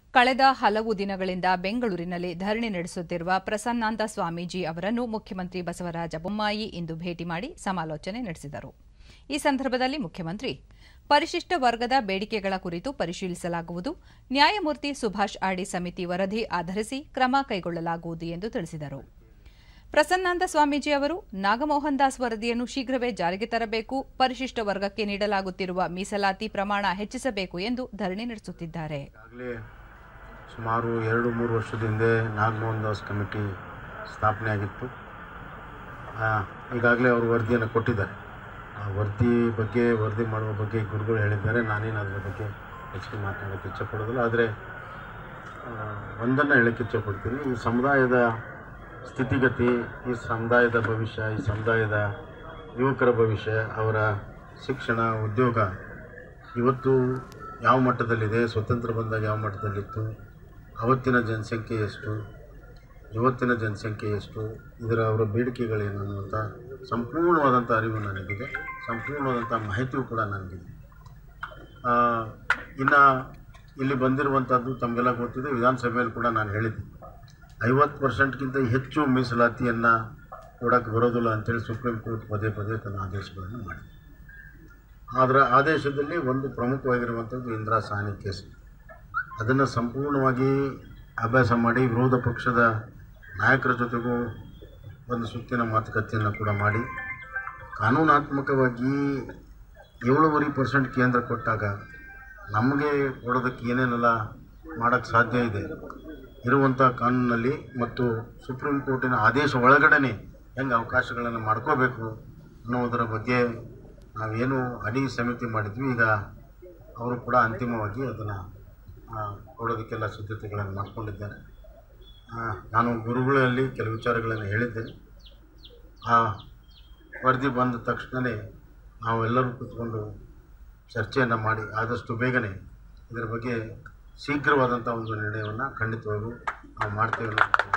ಕಳೆದ ಹಲವು ದಿನಗಳಿಂದ ಬೆಂಗಳೂರಿನಲ್ಲಿ ಧರಣಿ ನಡೆಸುತ್ತಿರುವ ಪ್ರಸನ್ನಾನಂದ ಸ್ವಾಮೀಜಿ ಅವರನ್ನು ಮುಖ್ಯಮಂತ್ರಿ ಬಸವರಾಜ ಬೊಮ್ಮಾಯಿ ಇಂದು ಭೇಟಿ ಮಾಡಿ ಸಮಾಲೋಚನೆ ನಡೆಸಿದರು ಈ ಸಂದರ್ಭದಲ್ಲಿ ಮುಖ್ಯಮಂತ್ರಿ ಪರಿಶಿಷ್ಟ ವರ್ಗದ ಬೇಡಿಕೆಗಳ ಕುರಿತು ಪರಿಶೀಲಿಸಲಾಗುವುದು ನ್ಯಾಯಮೂರ್ತಿ ಸುಭಾಷ್ ಆಡಿ ಸಮಿತಿ ವರದಿ ಆಧರಿಸಿ ಕ್ರಮ ಕೈಗೊಳ್ಳಲಾಗುವುದು ಎಂದು ತಿಳಿಸಿದರು ಪ್ರಸನ್ನಾನಂದ ಸ್ವಾಮೀಜಿ ಅವರು ನಾಗಮೋಹನ್ ದಾಸ್ ವರದಿಯನ್ನು ಶೀಘ್ರವೇ ಜಾರಿಗೆ ತರಬೇಕು ಪರಿಶಿಷ್ಟ ವರ್ಗಕ್ಕೆ ನೀಡಲಾಗುತ್ತಿರುವ ಮೀಸಲಾತಿ ಪ್ರಮಾಣ ಹೆಚ್ಚಿಸಬೇಕು ಎಂದು ಧರಣಿ ನಡೆಸುತ್ತಿದ್ದಾರೆ ಈಗಾಗಲೇ ಸುಮಾರು ಎರಡು ಮೂರು ವರ್ಷದ ಹಿಂದೆ ನಾಗಮೋಹನ್ ದಾಸ್ ಕಮಿಟಿ ಸ್ಥಾಪನೆ ಆಗಿತ್ತು ಆ, ಈಗಾಗಲೇ ಅವರು ವರದಿಯನ್ನು ಕೊಟ್ಟಿದ್ದಾರೆ ಆ ವರದಿ ಬಗ್ಗೆ ವರದಿ ಮಾಡುವ ಬಗ್ಗೆ ಗುರುಗಳು ಹೇಳಿದ್ದಾರೆ ನಾನೇನು ಅದರ ಬಗ್ಗೆ ಹೆಚ್ಚಿಗೆ ಮಾತನಾಡೋಕ್ಕೆ ಇಚ್ಛಪಡೋದಿಲ್ಲ ಆದರೆ ಒಂದನ್ನು ಹೇಳಕ್ಕೆ ಇಚ್ಛಪಡ್ತೀನಿ ಈ ಸಮುದಾಯದ ಸ್ಥಿತಿಗತಿ ಈ ಸಮುದಾಯದ ಭವಿಷ್ಯ ಈ ಸಮುದಾಯದ ಯುವಕರ ಭವಿಷ್ಯ ಅವರ ಶಿಕ್ಷಣ ಉದ್ಯೋಗ ಇವತ್ತು ಯಾವ ಮಟ್ಟದಲ್ಲಿದೆ ಸ್ವತಂತ್ರ ಬಂದಾಗ ಯಾವ ಮಟ್ಟದಲ್ಲಿತ್ತು ಅವತ್ತಿನ ಜನಸಂಖ್ಯೆ ಎಷ್ಟು ಇವತ್ತಿನ ಜನಸಂಖ್ಯೆ ಎಷ್ಟು ಇದರ ಅವರ ಬೇಡಿಕೆಗಳೇನು ಅನ್ನುವಂಥ ಸಂಪೂರ್ಣವಾದಂಥ ಅರಿವು ನನಗಿದೆ ಸಂಪೂರ್ಣವಾದಂಥ ಮಾಹಿತಿಯೂ ಕೂಡ ನನಗಿದೆ ಇನ್ನು ಇಲ್ಲಿ ಬಂದಿರುವಂಥದ್ದು ತಮಗೆಲ್ಲ ಗೊತ್ತಿದೆ ವಿಧಾನಸಭೆಯಲ್ಲಿ ಕೂಡ ನಾನು ಹೇಳಿದ್ದೆ ಐವತ್ತು ಪರ್ಸೆಂಟ್ಗಿಂತ ಹೆಚ್ಚು ಮೀಸಲಾತಿಯನ್ನು ಕೊಡೋಕ್ಕೆ ಬರೋದಿಲ್ಲ ಅಂತೇಳಿ ಸುಪ್ರೀಂ ಕೋರ್ಟ್ ಪದೇ ಪದೇ ತನ್ನ ಆದೇಶಗಳನ್ನು ಮಾಡಿದೆ ಅದರ ಆದೇಶದಲ್ಲಿ ಒಂದು ಪ್ರಮುಖವಾಗಿರುವಂಥದ್ದು ಇಂದಿರಾ ಸಾಹನಿ ಕೇಸ್ ಅದನ್ನು ಸಂಪೂರ್ಣವಾಗಿ ಅಭ್ಯಾಸ ಮಾಡಿ ವಿರೋಧ ಪಕ್ಷದ ನಾಯಕರ ಜೊತೆಗೂ ಒಂದು ಸುತ್ತಿನ ಮಾತುಕತೆಯನ್ನು ಕೂಡ ಮಾಡಿ ಕಾನೂನಾತ್ಮಕವಾಗಿ ಏಳುವರೆ ಪರ್ಸೆಂಟ್ ಕೇಂದ್ರ ಕೊಟ್ಟಾಗ ನಮಗೆ ಕೊಡೋದಕ್ಕೆ ಏನೇನೆಲ್ಲ ಮಾಡೋಕ್ಕೆ ಸಾಧ್ಯ ಇದೆ ಇರುವಂಥ ಕಾನೂನಲ್ಲಿ ಮತ್ತು ಸುಪ್ರೀಂ ಕೋರ್ಟಿನ ಆದೇಶ ಒಳಗಡೆ ಹೆಂಗೆ ಅವಕಾಶಗಳನ್ನು ಮಾಡ್ಕೋಬೇಕು ಅನ್ನೋದರ ಬಗ್ಗೆ ನಾವೇನು ಅಡಿ ಸಮಿತಿ ಮಾಡಿದ್ವಿ ಈಗ ಅವರು ಕೂಡ ಅಂತಿಮವಾಗಿ ಅದನ್ನು ಕೊಡೋದಕ್ಕೆಲ್ಲ ಸಿದ್ಧತೆಗಳನ್ನು ಮಾಡಿಕೊಂಡಿದ್ದಾರೆ ಆ, ನಾನು ಗುರುಗಳಲ್ಲಿ ಕೆಲವು ವಿಚಾರಗಳನ್ನು ಹೇಳಿದ್ದೆ ಆ ವರದಿ ಬಂದ ತಕ್ಷಣವೇ ನಾವೆಲ್ಲರೂ ಕೂತ್ಕೊಂಡು ಚರ್ಚೆಯನ್ನು ಮಾಡಿ ಆದಷ್ಟು ಬೇಗನೆ ಇದರ ಬಗ್ಗೆ ಶೀಘ್ರವಾದಂಥ ಒಂದು ನಿರ್ಣಯವನ್ನು ಖಂಡಿತವಾಗೂ ನಾವು ಮಾಡ್ತೇವೆ ಅನ್ನೋ